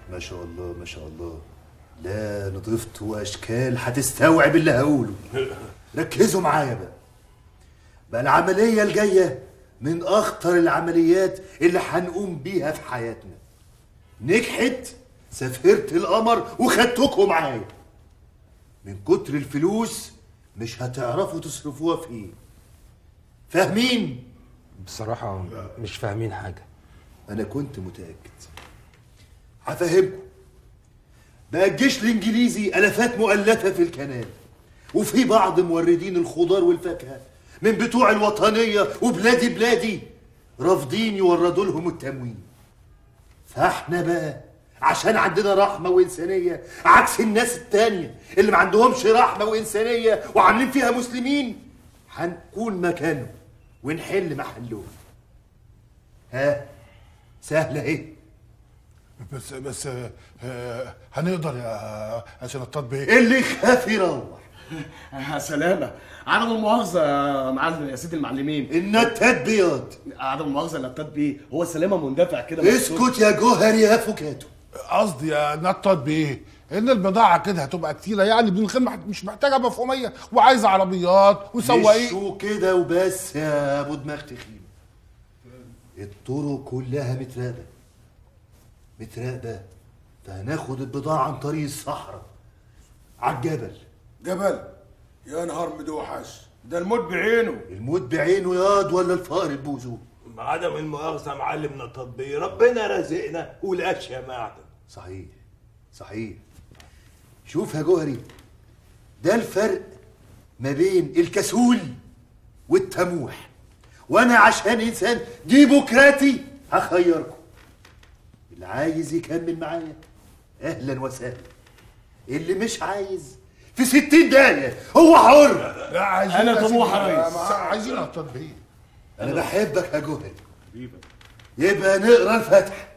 ما شاء الله ما شاء الله لا نضفت واشكال هتستوعب اللي هقوله ركزوا معايا بقى بقى العمليه الجايه من اخطر العمليات اللي هنقوم بيها في حياتنا نجحت سافرت القمر وخدتكم معايا من كتر الفلوس مش هتعرفوا تصرفوها في ايه فاهمين بصراحة مش فاهمين حاجة انا كنت متاكد هفهمكم بقى الجيش الانجليزي الافات مؤلفه في الكنال وفي بعض موردين الخضار والفاكهه من بتوع الوطنيه وبلادي بلادي رافضين يوردوا لهم التموين فاحنا بقى عشان عندنا رحمه وانسانيه عكس الناس التانيه اللي ما عندهمش رحمه وانسانيه وعاملين فيها مسلمين هنكون مكانهم ونحل محلهم ها سهله ايه بس بس آه، هنقدر يا عشان التطبيق اللي يخاف يروح يا سلامة عدم المؤاخذة يا معلم يا سيدي المعلمين النتات بياض عدم المؤاخذة النتات بيه هو السلامة مندفع كده اسكت يا جوهر يا فوكاتو قصدي يا نطط بايه ان البضاعه كده هتبقى كتيره يعني من غير ما- مش محتاجه مفهوميه وعايزه عربيات وسواقين مشوا كده وبس يا ابو دماغ تخين الطرق كلها متراقبه متراقبه فهناخد البضاعه عن طريق الصحراء على الجبل جبل يا نهار مدوحش ده الموت بعينه الموت بعينه ياض ولا الفقر ببوزه عدم المؤاخذة يا معلمنا التطبيق ربنا رزقنا والاشياء معدن صحيح صحيح شوف يا جوهري ده الفرق ما بين الكسول والتموح وانا عشان انسان ديمقراطي هخيركم اللي عايز يكمل معايا اهلا وسهلا اللي مش عايز في ستين دقيقة هو حر لا عايزين أنا يا طموح سيدي، يا ريس. ما- عايزين التطبيق انا بحبك يا جوهري يبقى نقرا الفاتحة